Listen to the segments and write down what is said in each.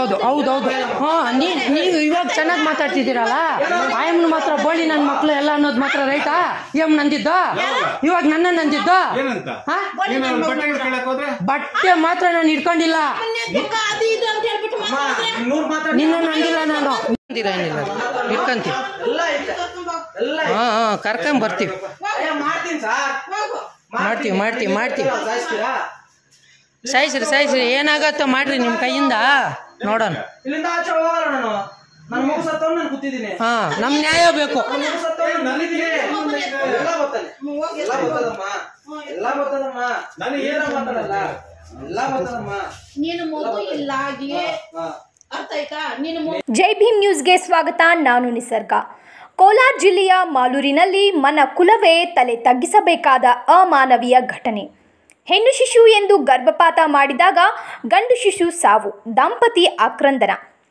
ಹೌದೌದು ಹೌದೌದು ಹಾ ನೀ ನೀವು ಇವಾಗ ಚೆನ್ನಾಗಿ ಮಾತಾಡ್ತಿದ್ದೀರಲ್ಲ ಆಯಮ್ಮನ ಮಾತ್ರ ಬೋಳಿ ನನ್ನ ಮಕ್ಳು ಎಲ್ಲ ಅನ್ನೋದು ಮಾತ್ರ ರೈಟಾ ಎಮ್ ನಂದಿದ್ದು ಇವಾಗ ನನ್ನ ನಂದಿದ್ದು ಏನಂತ ಹಾ ನೀನು ಅವ್ನ ಬಟ್ಟೆಗಳು ಕೇಳಕ್ ಹೋದ್ರೆ ಬಟ್ಟೆ ಮಾತ್ರ ನಾನು ಇಟ್ಕೊಂಡಿಲ್ಲ ಅದು ಇದು ಅಂತ ಹೇಳ್ಬಿಟ್ಟು ಮಾತಾಡಿದ್ರೆ ನೂರ್ ಮಾತಾಡಿ ನಿನ್ನ ನಂದಿಲ್ಲ ನಾನು ನಂದಿರ ಏನಿಲ್ಲ ಇಟ್ಕೊಂತೀವಿ ಎಲ್ಲ ಐತೆ ಎಲ್ಲ ಹಾ ಹಾ ಕರ್ಕೊಂಡ್ ಬರ್ತೀವಿ ಅಯ್ಯ, ಮಾಡ್ತೀನಿ ಸಾರ್ ಹೋಗು ಮಾಡ್ತೀವಿ ಮಾಡ್ತೀವಿ ಮಾಡ್ತೀವಿ ಸಾಯಿಸ್ತೀರಾ ಸಾಯಿಸ್ರಿ ಸಾಯಿಸ್ರಿ ಏನಾಗತ್ತೋ ಮಾಡ್ರಿ ನಿಮ್ಮ ಕೈಯಿಂದ ನೋಡೋಣ ಇಲ್ಲಿಂದ ಆಚೆ ಹೋಗಲ್ಲ ನಾನು ನನ್ನ ಮಗು ಸತ್ತವ್ ನಾನು ಕೂತಿದ್ದೀನಿ ಹಾ ನಮ್ ನ್ಯಾಯ ಬೇಕು ನನ್ನ ಮಗು ಸತ್ತವ್ ನಲ್ಲಿದ್ದೀನಿ ಎಲ್ಲ ಬರ್ತದೆ ಎಲ್ಲ ಬರ್ತದಮ್ಮ ಎಲ್ಲ ಬರ್ತದಮ್ಮ ನಾನು ಏನ ಮಾತಾಡಲ್ಲ ಎಲ್ಲ ಬರ್ತದಮ್ಮ ನೀನು ಮಗು ಇಲ್ಲ ಹಾಗೆ ಹಾ ಅರ್ಥ ಆಯ್ತಾ ನೀನು ಮಗು ಜೈ ಭೀಮ್ ನ್ಯೂಸ್ಗೆ ಸ್ವಾಗತ ನಾನು ನಿಸರ್ಗ ಕೋಲಾರ ಜಿಲ್ಲೆಯ ಮಾಲೂರಿನಲ್ಲಿ ಮನ ಕುಲವೇ ತಲೆ ತಗ್ಗಿಸಬೇಕಾದ ಅಮಾನವೀಯ ಘಟನೆ ಹೆಣ್ಣು ಶಿಶು ಎಂದು ಗರ್ಭಪಾತ ಮಾಡಿದಾಗ ಗಂಡು ಶಿಶು ಸಾವು ದಂಪತಿ ಆಕ್ರಂದನ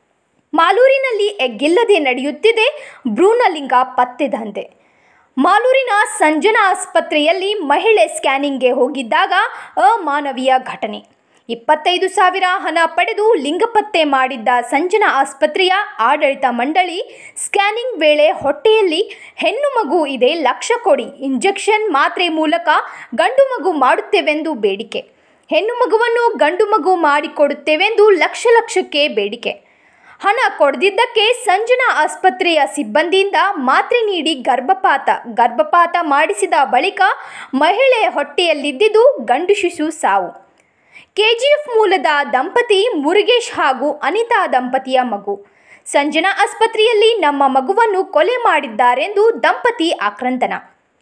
ಮಾಲೂರಿನಲ್ಲಿ ಎಗ್ಗಿಲ್ಲದೆ ನಡೆಯುತ್ತಿದೆ ಭ್ರೂಣಲಿಂಗ ಪತ್ತೆ ದಂಧೆ ಮಾಲೂರಿನ ಸಂಜನಾ ಆಸ್ಪತ್ರೆಯಲ್ಲಿ ಮಹಿಳೆ ಸ್ಕ್ಯಾನಿಂಗ್ಗೆ ಹೋಗಿದ್ದಾಗ ಅಮಾನವೀಯ ಘಟನೆ ಇಪ್ಪತ್ತೈದು ಸಾವಿರ ಹಣ ಪಡೆದು ಲಿಂಗ ಪತ್ತೆ ಮಾಡಿದ್ದ ಸಂಜನಾ ಆಸ್ಪತ್ರೆಯ ಆಡಳಿತ ಮಂಡಳಿ ಸ್ಕ್ಯಾನಿಂಗ್ ವೇಳೆ ಹೊಟ್ಟೆಯಲ್ಲಿ ಹೆಣ್ಣು ಮಗು ಇದೆ ಲಕ್ಷ ಕೊಡಿ ಇಂಜೆಕ್ಷನ್ ಮಾತ್ರೆ ಮೂಲಕ ಗಂಡು ಮಗು ಮಾಡುತ್ತೇವೆಂದು ಬೇಡಿಕೆ ಹೆಣ್ಣು ಮಗುವನ್ನು ಗಂಡು ಮಗು ಮಾಡಿಕೊಡುತ್ತೇವೆಂದು ಲಕ್ಷ ಲಕ್ಷಕ್ಕೆ ಬೇಡಿಕೆ ಹಣ ಕೊಡದಿದ್ದಕ್ಕೆ ಸಂಜನಾ ಆಸ್ಪತ್ರೆಯ ಸಿಬ್ಬಂದಿಯಿಂದ ಮಾತ್ರೆ ನೀಡಿ ಗರ್ಭಪಾತ ಗರ್ಭಪಾತ ಮಾಡಿಸಿದ ಬಳಿಕ ಮಹಿಳೆ ಹೊಟ್ಟೆಯಲ್ಲಿದ್ದುದು ಗಂಡು ಶಿಶು ಸಾವು ಕೆಜಿಎಫ್ ಮೂಲದ ದಂಪತಿ ಮುರುಗೇಶ್ ಹಾಗೂ ಅನಿತಾ ದಂಪತಿಯ ಮಗು ಸಂಜನಾ ಆಸ್ಪತ್ರೆಯಲ್ಲಿ ನಮ್ಮ ಮಗುವನ್ನು ಕೊಲೆ ಮಾಡಿದ್ದಾರೆಂದು ದಂಪತಿ ಆಕ್ರಂದನ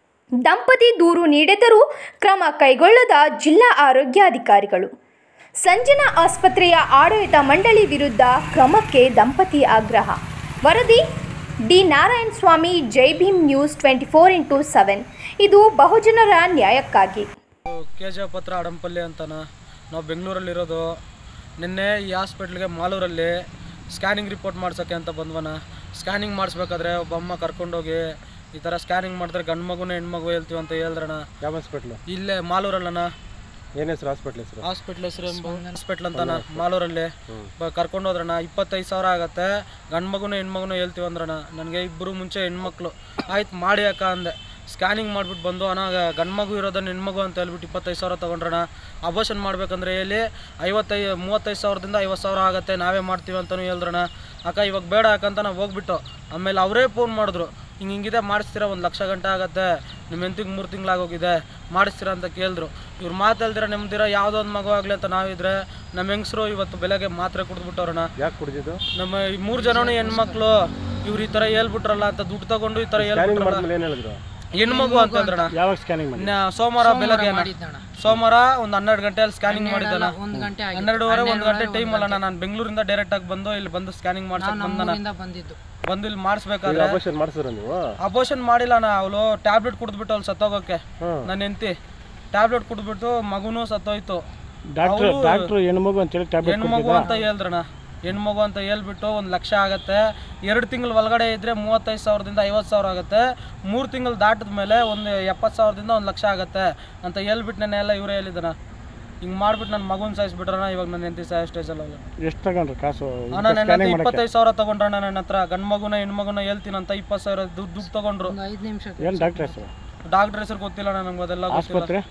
ದಂಪತಿ ದೂರು ನೀಡಿದರೂ ಕ್ರಮ ಕೈಗೊಳ್ಳದ ಜಿಲ್ಲಾ ಆರೋಗ್ಯಾಧಿಕಾರಿಗಳು ಸಂಜನಾ ಆಸ್ಪತ್ರೆಯ ಆಡಳಿತ ಮಂಡಳಿ ವಿರುದ್ಧ ಕ್ರಮಕ್ಕೆ ದಂಪತಿ ಆಗ್ರಹ ವರದಿ D Narayana Swamy Jai Bhim news twenty four into seven ಇದು ಬಹುಜನರ ನ್ಯಾಯಕ್ಕಾಗಿ ಕೆ ಜಿ ಎಫ್ ಹತ್ರ ಅಡಂಪಲ್ಲಿ ಅಂತಾನ ನಾವು ಬೆಂಗಳೂರಲ್ಲಿರೋದು ನಿನ್ನೆ ಈ ಹಾಸ್ಪಿಟ್ಲಿಗೆ ಮಾಲೂರಲ್ಲಿ ಸ್ಕ್ಯಾನಿಂಗ್ ರಿಪೋರ್ಟ್ ಮಾಡ್ಸೋಕ್ಕೆ ಅಂತ ಬಂದ್ವನ ಸ್ಕ್ಯಾನಿಂಗ್ ಮಾಡಿಸ್ಬೇಕಾದ್ರೆ ಒಬ್ಬ ಅಮ್ಮ ಕರ್ಕೊಂಡೋಗಿ ಈ ಥರ ಸ್ಕ್ಯಾನಿಂಗ್ ಮಾಡಿದ್ರೆ ಗಂಡು ಮಗುನೇ ಹೆಣ್ಮಗು ಹೇಳ್ತೀವಿ ಅಂತ ಹೇಳಿದ್ರಣ ಯಾವ ಹಾಸ್ಪಿಟ್ಲು ಇಲ್ಲೇ ಮಾಲೂರಲ್ಲಣ್ಣ ಏನ್ ಹೆಸರು ಹಾಸ್ಪಿಟ್ಲ್ ಹೆಸರು ಹಾಸ್ಪಿಟ್ಲ್ ಹೆಸರು ಹಾಸ್ಪಿಟ್ಲ್ ಅಂತಾನ ಮಾಲೂರಲ್ಲಿ ಬ- ಕರ್ಕೊಂಡು ಹೋದ್ರಣ ಇಪ್ಪತ್ತೈದು ಸಾವಿರ ಆಗತ್ತೆ ಗಂಡು ಮಗುನು ಹೆಣ್ಮಗುನು ಹೇಳ್ತೀವಿ ಅಂದ್ರಣ ನನಗೆ ಇಬ್ಬರು ಮುಂಚೆ ಹೆಣ್ಮಕ್ಳು ಆಯ್ತು ಮಾಡಿ ಅಕ್ಕ ಅಂದೆ ಸ್ಕ್ಯಾನಿಂಗ್ ಮಾಡ್ಬಿಟ್ಟು ಬಂದು ಅಣ್ಣ ಗಂಡು ಮಗು ಇರೋದನ್ನ ಹೆಣ್ಮಗು ಅಂತ ಹೇಳ್ಬಿಟ್ಟು ಇಪ್ಪತ್ತೈದು ಸಾವಿರ ತೊಗೊಂಡ್ರಣ ಅಬೋಷನ್ ಮಾಡ್ಬೇಕಂದ್ರೆ ಹೇಳಿ ಐವತ್ತೈದು ಮೂವತ್ತೈದು ಸಾವಿರದಿಂದ ಐವತ್ತು ಸಾವಿರ ಆಗುತ್ತೆ ನಾವೇ ಮಾಡ್ತೀವಿ ಅಂತಲೂ ಹೇಳಿದ್ರಣ ಅಕ್ಕ ಇವಾಗ ಬೇಡ ಅಕ್ಕ ಅಂತ ನಾವು ಹೋಗ್ಬಿಟ್ಟು ಆಮೇಲೆ ಅವರೇ ಫೋನ್ ಮಾಡಿದ್ರು ಹಿಂಗೆ ಹಿಂಗಿದೆ ಮಾಡಿಸ್ತೀರಾ ಒಂದು ಲಕ್ಷ ಗಂಟೆ ಆಗತ್ತೆ ನಿಮ್ಮ ಹೆಂತಿಗೆ ಮೂರು ತಿಂಗಳಾಗೋಗಿದೆ ಮಾಡಿಸ್ತೀರಾ ಅಂತ ಕೇಳಿದ್ರು ಇವ್ರು ಮಾತಾಡ್ದಿರ ನೆಮ್ಮದಿರ ಯಾವುದೋ ಒಂದು ಮಗು ಆಗಲಿ ಅಂತ ನಾವಿದ್ರೆ ನಮ್ಮ ಹೆಂಗಸರು ಇವತ್ತು ಬೆಳಗ್ಗೆ ಮಾತ್ರೆ ಕುಡಿದ್ಬಿಟ್ಟವ್ರಣ ಯಾಕೆ ಕುಡಿದಿದ್ದು ನಮ್ಮ ಈ ಮೂರು ಜನನು ಹೆಣ್ಮಕ್ಳು ಇವ್ರು ಈ ಥರ ಹೇಳ್ಬಿಟ್ರಲ್ಲ ಅಂತ ದುಡ್ಡು ತಗೊಂಡು ಈ ಥರ ಸ್ಕ್ಯಾನಿಂಗ್ ಹೇಳ್ಬಿಟ್ರಲ್ಲ ಮಾಡಿದ್ಮೇಲೆ ಏನ್ ಹೇಳಿದ್ರು ಹೆಣ್ಮಗು ಅಂತಂದ್ರಣ ಯಾವಾಗ ಸ್ಕ್ಯಾನಿಂಗ್ ಮಾಡಿ ನ- ಸೋಮವಾರ ಬೆಳಗ್ಗೆ ಸೋಮವಾರ ಒಂದು ಹನ್ನೆರಡು ಗಂಟೆಯಲ್ಲಿ ಸ್ಕ್ಯಾನಿಂಗ್ ಮಾಡಿದ್ದಾನ ಹನ್ನೆರಡುವರೆ ಒಂದು ಗಂಟೆ ಟೈಮ್ ಅಲ್ಲ ನಾನು ಬೆಂಗಳೂರಿಂದ ಡೈರೆಕ್ಟ್ ಆಗಿ ಬಂದು ಇಲ್ಲಿ ಬಂದು ಸ್ಕ್ಯಾನಿಂಗ್ ಮಾಡ್ಸಕ್ ಬಂದನ ಬಂದು ಇಲ್ಲಿ ಮಾಡಿಸ್ಬೇಕಾದ್ರೆ ಆಪರೇಷನ್ ಮಾಡಿಸಿದ್ರ ನೀವು ಅಬೋಷನ್ ಮಾಡಿಲ್ಲ ನಾ ಅವಳು ಟ್ಯಾಬ್ಲೆಟ್ ಕುಡಿದ್ಬಿಟ್ಟು ಅವ್ಳು ಸತ್ತೋಗೋಕೆ ಹ್ಮ್. ನನ್ನ ಹೆಂಡತಿ ಟ್ಯಾಬ್ಲೆಟ್ ಕುಡಿದ್ಬಿಟ್ಟು ಮಗುನೂ ಸತ್ತೋಯ್ತು ಡಾಕ್ಟರ್ ಅವ್ರು ಡಾಕ್ಟರ್ ಹೆಣ್ಮಗು ಅಂತ ಹೇಳಿ ಟ್ಯಾಬ್ಲೆಟ್ ಹೆಣ್ಮಗು ಅಂತ ಹೇಳ್ದ್ರಣ ಹೆಣ್ಮಗು ಅಂತ ಹೇಳ್ಬಿಟ್ಟು ಒಂದು ಲಕ್ಷ ಆಗತ್ತೆ ಎರಡು ತಿಂಗಳು ಒಳಗಡೆ ಇದ್ರೆ ಮೂವತ್ತೈದು ಸಾವಿರದಿಂದ ಐವತ್ತು ಸಾವಿರ ಆಗುತ್ತೆ ಮೂರು ತಿಂಗಳು ದಾಟಿದ ಮೇಲೆ ಒಂದು ಎಪ್ಪತ್ತು ಸಾವಿರದಿಂದ ಒಂದು ಲಕ್ಷ ಆಗತ್ತೆ ಅಂತ ಹೇಳ್ಬಿಟ್ಟು ನೆನ್ನೆ ಎಲ್ಲ ಇವರೇ ಹೇಳಿದನ ಹಿಂಗೆ ಮಾಡ್ಬಿಟ್ಟು ನನ್ನ ಮಗುನ ಸಾಯಿಸ್ಬಿಟ್ರಣ ಇವಾಗ ನನ್ನ ಹೆಂಡತಿ ಸಾಯೋ ಸ್ಟೇಜಲ್ಲಿ ಅವ್ಳು. ಎಷ್ಟು ತಗೊಂಡ್ರು ಕಾಸು ಅಣ್ಣ ನನ್ನ ಹತ್ರ ಸ್ಕ್ಯಾನಿಂಗ್ ಮಾಡಕ್ಕೆ ಇಪ್ಪತ್ತೈದು ಸಾವಿರ ತಗೊಂಡ್ರಣ್ಣ ನನ್ನ ಹತ್ರ ಗಂಡು ಮಗುನ ಹೆಣ್ಮಗುನ ಹೇಳ್ತೀನಿ ಅಂತ ಇಪ್ಪತ್ತು ಸಾವಿರ ದುಡ್ಡು ದುಡ್ಡು ತಗೊಂಡ್ರು ಏನ್ ಡಾಕ್ಟರ್ ಹೆಸರು ಡಾಕ್ಟರ್ ಹೆಸರು ಗೊತ್ತಿಲ್ಲ ನಂಗೆ ಅದೆಲ್ಲ ಗೊತ್ತಿಲ್ಲ ಆಸ್ಪತ್ರೆ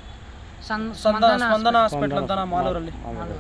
ಸಂದನ ಸ್ಪಂದನ ಹಾಸ್ಪಿಟ್ಲ್ ಅಂತ ಮಾಲೂರಲ್ಲಿ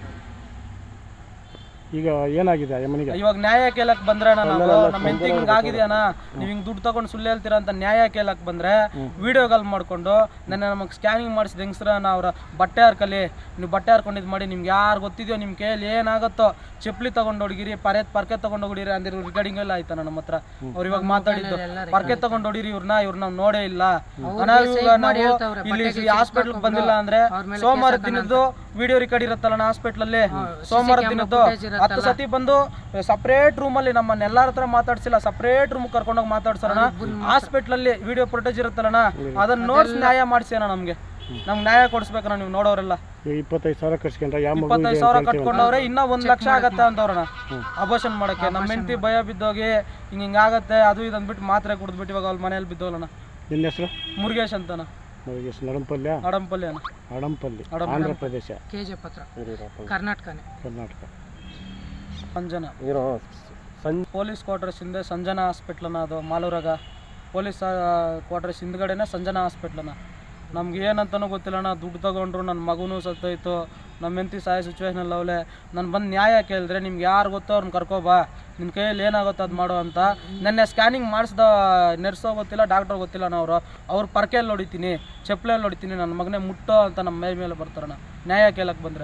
ಈಗ ಏನಾಗಿದೆ ಯಮನಿಗೆ ಇವಾಗ ನ್ಯಾಯ ಕೇಳಕ್ ಬಂದ್ರೆ ನಾವು ನಮ್ಮ ಹೆಂಡತಿಗೆ ಹಿಂಗ್ ಆಗಿದೆಯಣ್ಣ ನೀವು ಹಿಂಗ್ ದುಡ್ಡು ತಗೊಂಡು ಸುಳ್ಳು ಹೇಳ್ತೀರಾ ಅಂತ ನ್ಯಾಯ ಕೇಳಕ್ ಬಂದ್ರೆ ವಿಡಿಯೋ ಕಾಲ್ ಮಾಡ್ಕೊಂಡು ನನ್ನ ನಮಗೆ ಸ್ಕ್ಯಾನಿಂಗ್ ಮಾಡಿಸಿದ ಹೆಂಗಸ್ರನ ಅವ್ರ ಬಟ್ಟೆ ಹರ್ಕಲಿ ನೀವು ಬಟ್ಟೆ ಹರ್ಕೊಂಡಿದ್ ಮಾಡಿ ನಿಮ್ಗೆ ಯಾರು ಗೊತ್ತಿದೆಯೋ ನಿಮ್ ಕೈಯಲ್ಲಿ ಏನಾಗುತ್ತೋ ಚಪ್ಪಲಿ ತಗೊಂಡು ಹೊಡಿಗಿರಿ ಪರೆ ಪರ್ಕೆ ತಗೊಂಡು ಹೊಡಿರಿ ಅಂದ್ರೆ ರಿಗಾರ್ಡಿಂಗ್ ಎಲ್ಲ ಆಯ್ತಾ ನಮ್ಮ ಹತ್ರ ಅವ್ರು ಇವಾಗ ಮಾತಾಡಿದ್ದು ಪರ್ಕೆ ತಗೊಂಡು ಹೊಡಿರಿ ಇವ್ರನ್ನ ಇವ್ರನ್ನ ನಾವು ನೋಡೇ ಇಲ್ಲ ಅಣ್ಣ, ಇವಾಗ ನಾವು ಇಲ್ಲಿ ಹಾಸ್ಪಿಟ್ಲ್ ಬಂದಿಲ್ಲ ಅಂದ್ರೆ ಸೋಮವಾರ ದಿನದ್ದು ವಿಡಿಯೋ ರೆಕಾರ್ಡ್ ಇರುತ್ತಲ್ಲ ಹಾಸ್ಪಿಟ್ಲ್ ಅಲ್ಲಿ ಸೋಮವಾರ ದಿನದ್ದು ಹತ್ತು ಸತಿ ಬಂದು ಸಪ್ರೇಟ್ ರೂಮ್ ಅಲ್ಲಿ ನಮ್ಮನ್ನ ಎಲ್ಲಾರ ಹತ್ರ ಮಾತಾಡ್ಸಿಲ್ಲ ಸಪ್ರೇಟ್ ರೂಮ್ ಕರ್ಕೊಂಡೋಗಿ ಮಾತಾಡ್ಸೋಣ ಹಾಸ್ಪಿಟ್ಲ್ ಅಲ್ಲಿ ವಿಡಿಯೋ ಫುಟೇಜ್ ಇರುತ್ತಲ್ಲಣ್ಣ ಅದನ್ನ ನೋಡ್ಸಿ ನ್ಯಾಯ ಮಾಡಿಸಿ ಅಣ್ಣ ನಮ್ಗೆ ನಮ್ಗೆ ನ್ಯಾಯ ಕೊಡಿಸ್ಬೇಕಣ್ಣ ನೀವು ನೋಡೋರೆಲ್ಲ ಈಗ ಇಪ್ಪತ್ತೈದು ಸಾವಿರ ಖರ್ಚ್ಕೊಂಡ್ರೆ ಯಾವ ಮಗು ಇಪ್ಪತ್ತೈದು ಸಾವಿರ ಕಟ್ಕೊಂಡವ್ರೆ ಇನ್ನ ಒಂದ್ ಲಕ್ಷ ಆಗತ್ತೆ ಅಂತವ್ರಣ ಅಬೋಷನ್ ಮಾಡಕ್ಕೆ ನಮ್ಮ ಹೆಂಡತಿ ಭಯ ಬಿದ್ದೋಗಿ ಹಿಂಗ ಹಿಂಗಾಗತ್ತೆ ಅದು ಇದು ಅಂದ್ಬಿಟ್ಟು ಮಾತ್ರೆ ಕುಡಿದ್ಬಿಟ್ಟು ಇವಾಗ ಅವ್ಳ ಮನೇಲಿ ಬಿದ್ದೋಲಣ್ಣ ನಿನ್ನ ಹೆಸರು ಮುರುಗೇಶ್ ಅಂತನ ಮುರುಗೇಶ್ ನಡಂಪಲ್ಯ ಅಡಂಪಲ್ಲಿ ಅಣ್ಣ ಅಡಂಪಲ್ಲಿ ಅಡಂಪಲ್ಲಿ. ಆಂಧ್ರ ಪ್ರದೇಶ ಕೆ ಜೆ ಪತ್ರ ಇರಪ್ಪ. ಕರ್ನಾಟಕನೇ ಕರ್ನಾಟಕ ಸಂಜನಾ ಏನೋ ಸಂಜೆ ಪೊಲೀಸ್ ಕ್ವಾರ್ಟರ್ಸ್ ಹಿಂದೆ ಸಂಜನಾ ಹಾಸ್ಪಿಟ್ಲನ ಅದು ಮಾಲೂರಾಗ ಪೊಲೀಸ್ ಕ್ವಾರ್ಟರ್ಸ್ ಹಿಂದ್ಗಡೆನೆ ಸಂಜನಾ ಹಾಸ್ಪಿಟ್ಲನ ನಮ್ಗೆ ಏನಂತನೂ ಗೊತ್ತಿಲ್ಲಣ್ಣ ದುಡ್ಡು ತಗೊಂಡ್ರು ನನ್ನ ಮಗುನೂ ಸತ್ತೋಯ್ತು ನಮ್ಮ ಹೆಂಡತಿ ಸಾಯೋ ಸಿಚುವೇಶನಲ್ಲಿ ಅವಳೆ ನಾನು ಬಂದು ನ್ಯಾಯ ಕೇಳಿದ್ರೆ ನಿಮ್ಗೆ ಯಾರು ಗೊತ್ತೋ ಅವ್ರನ್ನ ಕರ್ಕೊಬಾ ನಿನ್ನ ಕೈಯಲ್ಲಿ ಏನಾಗುತ್ತೋ ಅದು ಮಾಡೋ ಅಂತ ನೆನ್ನೆ ಸ್ಕ್ಯಾನಿಂಗ್ ಮಾಡಿಸ್ದ ನರ್ಸೋ ಗೊತ್ತಿಲ್ಲ ಡಾಕ್ಟರ್ ಗೊತ್ತಿಲ್ಲ ಅವರು ಅವ್ರ ಪರ್ಕೆಯಲ್ಲಿ ಹೊಡಿತೀನಿ ಚಪ್ಪಲೆಯಲ್ಲಿ ಹೊಡಿತೀನಿ ನನ್ನ ಮಗನೇ ಮುಟ್ಟೋ ಅಂತ ನಮ್ಮ ಮೈ ಮೇಲೆ ಬರ್ತಾರಣ್ಣ ನ್ಯಾಯ ಕೇಳಕ್ಕೆ ಬಂದರೆ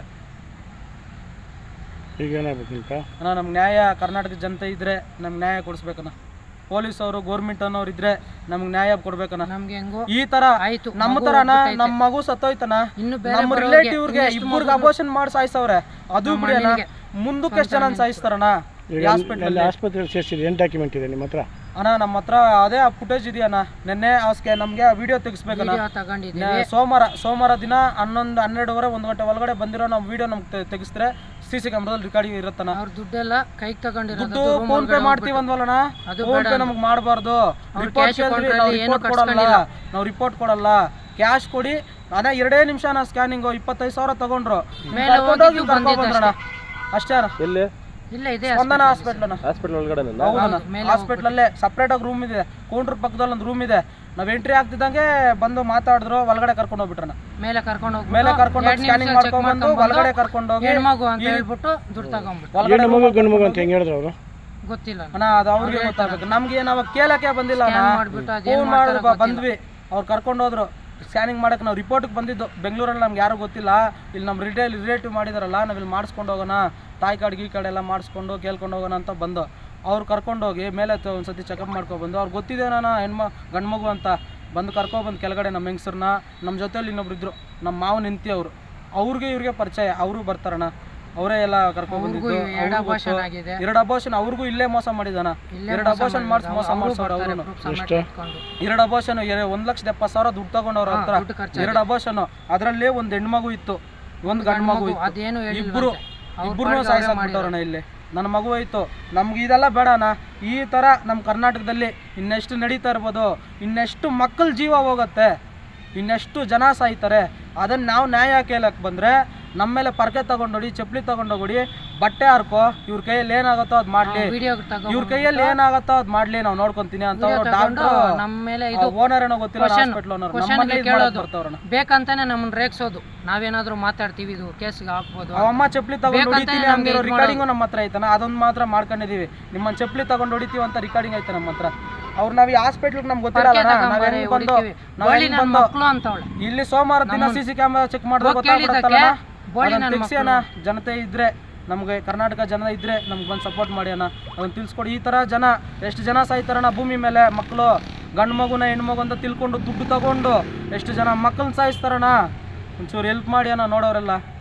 ಈಗ ಏನಾಗ್ಬೇಕು ನಿಮ್ಕ ಅಣ್ಣ ನಮ್ಗೆ ನ್ಯಾಯ ಕರ್ನಾಟಕ ಜನತೆ ಇದ್ರೆ ನಮ್ಗೆ ನ್ಯಾಯ ಕೊಡಿಸ್ಬೇಕಣ್ಣ ಪೊಲೀಸ್ ಅವರು ಗೌರ್ಮೆಂಟ್ ಅನ್ನೋರು ಇದ್ರೆ ನಮ್ಗೆ ನ್ಯಾಯ ಕೊಡ್ಬೇಕಣ್ಣ ನಮ್ಗೆ ಹೆಂಗೋ ಈ ತರ ಆಯ್ತು, ನಮ್ಮ ಮಗು ತರನ ಹುಟ್ಟೈತೆ. ನಮ್ಮ ಮಗು ಸತ್ತೋಯ್ತನ ಇನ್ನು ಬೇರೆ ನಮ್ಮ ಬರೋರ್ಗೆ ರಿಲೇಟಿವ್ಗೆ ಇನ್ನೆಷ್ಟು ಇಬ್ಬರಿಗೆ ಮಗುನು- ಅಬೋಷನ್ ಮಾಡಿ ಸಾಯಿಸವ್ರೆ ಅದು ನಮ್ಮ ಬಿಡಿ ಅಣ್ಣ ಅಣ್ಣನಿಗೆ ಮುಂದಕ್ಕೆ ಎಷ್ಟು ಜನ ಸಾಯಿಸ್ತಾರಣ್ಣ ಈಗ ಈ ಹಾಸ್ಪಿಟ್ಲಲ್ಲಿ ಅಲ್ಲಿ ಆಸ್ಪತ್ರೆಯಲ್ಲಿ ಸೇರಿಸಿದೆ ಏನು ಡಾಕ್ಯುಮೆಂಟ್ ಇದೆ ನಿಮ್ಮ ಹತ್ರ ಅಣ್ಣ ನಮ್ಮ ಹತ್ರ ಅದೇ ಫುಟೇಜ್ ಇದೆಯಣ್ಣ ನಿನ್ನೆ ಅವಸ್ಗೆ ನಮಗೆ ವಿಡಿಯೋ ತೆಗಿಸ್ಬೇಕಣ್ಣ ವಿಡಿಯೋ ತಗೊಂಡಿದ್ದೀವಿ ನ- ಸೋಮವಾರ ಸೋಮವಾರ ದಿನ ಹನ್ನೊಂದು ಹನ್ನೆರಡುವರೆ ಒಂದು ಗಂಟೆ ಒಳಗಡೆ ಬಂದಿರೋ ನಮ್ಮ ವಿಡಿಯೋ ನಮ್ಗೆ ತೆಗಿಸಿದ್ರೆ ಸಿ ಸಿ ಕ್ಯಾಮ್ರಾದಲ್ಲಿ ರೆಕಾರ್ಡಿಂಗ್ ಇರುತ್ತಣ್ಣ ಅವ್ರ ದುಡ್ಡೆಲ್ಲ ಕೈಗೆ ತಗೊಂಡಿರೋದು ದುಡ್ಡು ಫೋನ್ ಪೇ ಮಾಡ್ತೀವಿ ಅಂದ್ವಲ್ಲಣ್ಣ ಅದು ಫೋನ್ ಪೇ ನಮ್ಗೆ ಮಾಡಬಾರ್ದು ರಿಪೋರ್ಟ್ cash ಕೇಳಿದ್ರಿ ಕೊಟ್ರೆ ನಾವು ಏನು ರಿಪೋರ್ಟ್ ಕೊಡಲ್ಲ ನಾವು ರಿಪೋರ್ಟ್ ಕೊಡಲ್ಲ ಕ್ಯಾಶ್ ಕೊಡಿ ಅದೇ ಎರಡೇ ನಿಮಿಷ ನಾ ಸ್ಕ್ಯಾನಿಂಗು ಇಪ್ಪತ್ತೈದು ಸಾವಿರ ತಗೊಂಡ್ರು ಮೇಲೆ ಕರ್ಕೊಂಡೋಗಿ ಹೋಗಿದ್ದು ಕರ್ಕೊಂಡ್ ಬಂದಿದ್ದು ಬಂದ್ರಣ್ಣ ಅಷ್ಟೇ ಅಣ್ಣ ಎಲ್ಲಿ ಇಲ್ಲ ಇದೆ ಸ್ಪಂದನ ಹಾಸ್ಪಿಟ್ಲಣ್ಣ ಹಾಸ್ಪಿಟಲ್ ಒಳಗಡೆ ಹೌದಣ್ಣ ಮೇಲೆ ಹಾಸ್ಪಿಟ್ಲಲ್ಲೇ ಸಪ್ರೇಟ್ ಆಗಿ ರೂಮ್ ಇದೆ ಕೌಂಟರ್ ಪಕ್ಕದಲ್ಲಿ ಒಂದು ರೂಮ್ ಇದೆ ನಾವ್ ಎಂಟ್ರಿ ಆಗ್ತಿದ್ದಂಗೆ ಬಂದು ಮಾತಾಡಿದ್ರು ಒಳಗಡೆ ಕರ್ಕೊಂಡು ಹೋಗ್ಬಿಟ್ರಣ್ಣ ಮೇಲೆ ಕರ್ಕೊಂಡು ಹೋಗಿ ಮೇಲೆ ಕರ್ಕೊಂಡು ಸ್ಕ್ಯಾನಿಂಗ್ ಮಾಡ್ಕೊಂಡ್ ಬಂದು ಒಳಗಡೆ ಕರ್ಕೊಂಡು ಹೋಗಿ ಹೆಣ್ಮಗು ಅಂತ ಹೇಳ್ಬಿಟ್ಟು ದುಡ್ಡು ತಗೊಂಡ್ಬಿಟ್ಟು ಒಳಗಡೆ ಹೆಣ್ಣು ಮಗು ಗಂಡು ಮಗು ಅಂತ ಹೆಂಗೆ ಹೇಳಿದ್ರು ಅವರು ಗೊತ್ತಿಲ್ಲ ಅಣ್ಣ ಅದು ಅವ್ರಿಗೆ ಗೊತ್ತಾಗಬೇಕು ನಮ್ಗೆ ನಾವು ಕೇಳಕ್ಕೆ ಬಂದಿಲ್ಲ ಅಣ್ಣ ಮಾಡ್ಬಿಟ್ಟು ಅದೇನ್ ಫೋನ್ ಮಾಡಿದ್ರು ಬಂದ್ವಿ ಅವ್ರು ಕರ್ಕೊಂಡು ಹೋದ್ರು ಸ್ಕ್ಯಾನಿಂಗ್ ಮಾಡಕ್ಕೆ ನಾವು ರಿಪೋರ್ಟ್ಗೆ ಬಂದಿದ್ದು ಬೆಂಗಳೂರಲ್ಲಿ ನಮ್ಗೆ ಯಾರು ಗೊತ್ತಿಲ್ಲ ಇಲ್ಲಿ ನಮ್ಮ ರಿಟೇಲ್ ರಿಲೇಟಿವ್ ಮಾಡಿದಾರಲ್ಲ ನಾವು ಇಲ್ಲಿ ಮಾಡಿಸ್ಕೊಂಡು ಹೋಗೋಣ ತಾಯಿ ಕಾರ್ಡ್ ಗೀ ಕಾರ್ಡ್ ಎಲ್ಲ ಮಾಡಿಸ್ಕೊಂಡು ಕೇಳ್ಕೊಂಡು ಹೋಗೋಣ ಅಂತ ಬಂದು ಅವ್ರು ಕರ್ಕೊಂಡೋಗಿ ಮೇಲೆ ತ- ಒಂದ್ಸತಿ ಚೆಕಪ್ ಮಾಡ್ಕೊಬಂದು ಅವ್ರು ಗೊತ್ತಿದೆ ನಾನು ಹೆಣ್ಮ ಗಂಡು ಮಗು ಅಂತ ಬಂದು ಕರ್ಕೊಬಂದು ಕೆಳಗಡೆ ನಮ್ಮ ಹೆಂಗಸ್ರನ್ನ ನಮ್ಮ ಜೊತೆಲಿ ಇನ್ನೊಬ್ರು ಇದ್ರು ನಮ್ಮ ಮಾವನ ಹೆಂಡತಿ ಅವರು ಅವ್ರಿಗೆ ಇವ್ರಿಗೆ ಪರಿಚಯ ಅವರು ಬರ್ತಾರಣ್ಣ ಅವರೇ ಎಲ್ಲ ಕರ್ಕೊಂಡ್ಬಂದಿದ್ದು ಎರಡು ಅಬಾರ್ಷನ್ ಆಗಿದೆ ಎರಡು ಅಬೋಷನ್ ಅವ್ರಿಗೂ ಇಲ್ಲೇ ಮೋಸ ಮಾಡಿದಾನ ಎರಡು ಅಬೋಷನ್ ಮಾಡಿಸಿ ಮೋಸ ಮಾಡ್ಸೋರು ಅವ್ರು ಪ್ರೂಫ್ ಸಮೇತ ಇಟ್ಕೊಂಡು ಎರಡು ಅಬೋಷನ್ ಒಂದ್ ಲಕ್ಷದ ಎಪ್ಪತ್ತು ಸಾವಿರ ದುಡ್ಡು ತಗೊಂಡವ್ರ ಹತ್ರ ದುಡ್ಡು ಖರ್ಚಾಗಿದೆ. ಎರಡು ಅಬೋಷನ್ ಅದರಲ್ಲಿ ಒಂದ್ ಹೆಣ್ಮಗು ಇತ್ತು ಒಂದ್ ಗಂಡು ಮಗು ಇತ್ತು ಅದೇನು ಇಬ್ರು ಹೇಳಿಲ್ವಂತೆ. ಅವ್ರ ಇಬ್ರು ಪಾಡಿಗೆ ಅವ್ರೇ ಸಾಯಿಸಾಕ್ಬಿಟ್ಟವ್ರಣ್ಣ ಇಲ್ಲಿ ನನ್ನ ಮಗು ಹೋಯ್ತು ನಮ್ಗೆ ಇದೆಲ್ಲ ಬೇಡಣ್ಣ ಈ ತರ ನಮ್ಮ ಕರ್ನಾಟಕದಲ್ಲಿ ಇನ್ನೆಷ್ಟು ನಡೀತಾ ಇರ್ಬೋದು ಇನ್ನೆಷ್ಟು ಮಕ್ಕಳ ಜೀವ ಹೋಗುತ್ತೆ ಇನ್ನೆಷ್ಟು ಜನ ಸಾಯ್ತಾರೆ ಅದನ್ನ ನಾವು ನ್ಯಾಯ ಕೇಳಕ್ ಬಂದ್ರೆ ನಮ್ಮ ಮೇಲೆ ಪರ್ಕೆ ತಗೊಂಡೋಡಿ ಚಪ್ಪಲಿ ತಗೊಂಡೋಗಿ ಬಟ್ಟೆ ಹಾರ್ಕೋ ಇವ್ರ ಕೈಯಲ್ಲಿ ಏನಾಗುತ್ತೋ ಅದ್ ಮಾಡ್ಲಿ ವಿಡಿಯೋ ತಗೊಂಡು ಇವ್ರ ಕೈಯಲ್ಲಿ ಏನಾಗುತ್ತೋ ಅದ್ ಮಾಡ್ಲಿ ನಾವು ನೋಡ್ಕೊಂತೀನಿ ಅಂತ ಅವ್ರು ಡಾಕ್ಟರ್ ನಮ್ಮ ಮೇಲೆ ಇದು ಓನರ್ ಏನೋ ಗೊತ್ತಿಲ್ಲ question- ಹಾಸ್ಪಿಟಲ್ ಓನರ್ question ನಮ್ಮಲ್ಲಿ ಗೆ ಕೇಳೋದು. ಬರ್ತಾವ್ರಣ್ಣ ಬೇಕಂತಾನೆ ನಮ್ಮನ್ನ ರೇಗ್ಸೋದು ನಾವೇನಾದ್ರೂ ಮಾತಾಡ್ತೀವಿ ಇದು ಕೇಸ್ಗೆ ಹಾಕ್ಬೋದು ಅವಮ್ಮ ಚಪ್ಪಲಿ ತಗೊಂಡು ಬೇಕಂತಾನೆ ಹೊಡಿತೀನಿ ನಮ್ಗೆ ಅಂದಿರೋ ಇದ್ ರಿಕಾರ್ಡಿಂಗು ನಮ್ಮ ಹತ್ರ ಐತನ ಅದೊಂದು ಮಾತ್ರ ಮಾಡ್ಕೊಂಡಿದೀವಿ ನಿಮ್ಮ ಚಪ್ಪಲಿ ತಗೊಂಡು ಹೊಡಿತೀವಿ ಅಂತ ರಿಕಾರ್ಡಿಂಗ್ ಐತೆ ನಮ್ಮ ಹತ್ರ ಅವ್ರು ನಾವು ಈ ಹಾಸ್ಪಿಟ್ಲ್ ನಮ್ಗೆ ಗೊತ್ತಿಲ್ಲ ಪರ್ಕೆ ನಾವ್ ತಗೊಂಬಾರೆ, ಹೆಂಗ್ ಬಂದು ಹೊಡಿತೀವಿ. ನಾವ್ ಬೋಳಿ ಹೆಂಗ್ ನನ್ನ ಬಂದು ಮಕ್ಳು ಅಂತವಳೆ ಇಲ್ಲಿ ಸೋಮವಾರ ದಿನ ಸಿ ಸಿ ಕ್ಯಾಮೆರಾ ಚೆಕ್ ಮಾಡಿದ್ರೆ ಹೋಗ್ ಕೇಳಿದ್ದಕ್ಕೆ ಬೋಳಿ ನನ್ನ ತೆಗ್ಸಿ ಅಣ್ಣ ಜನತೆ ಇದ್ರೆ ನಮ್ಗೆ ಕರ್ನಾಟಕ ಜನ ಇದ್ರೆ ನಮ್ಗೆ ಬಂದು ಸಪೋರ್ಟ್ ಮಾಡಿ ಅಣ್ಣ ಅದನ್ನ ತಿಳ್ಸ್ಕೊಡಿ ಈ ಥರ ಜನ ಎಷ್ಟು ಜನ ಸಾಯ್ತಾರಣ್ಣ ಭೂಮಿ ಮೇಲೆ ಮಕ್ಕಳು ಗಂಡು ಮಗುನ ಹೆಣ್ಮಗು ಅಂತ ತಿಳ್ಕೊಂಡು ದುಡ್ಡು ತಗೊಂಡು ಎಷ್ಟು ಜನ ಮಕ್ಕಳನ್ನ ಸಾಯಿಸ್ತಾರಣ್ಣ ಒಂಚೂರು ಹೆಲ್ಪ್ ಮಾಡಿ ಅಣ್ಣ ನೋಡೋರೆಲ್ಲ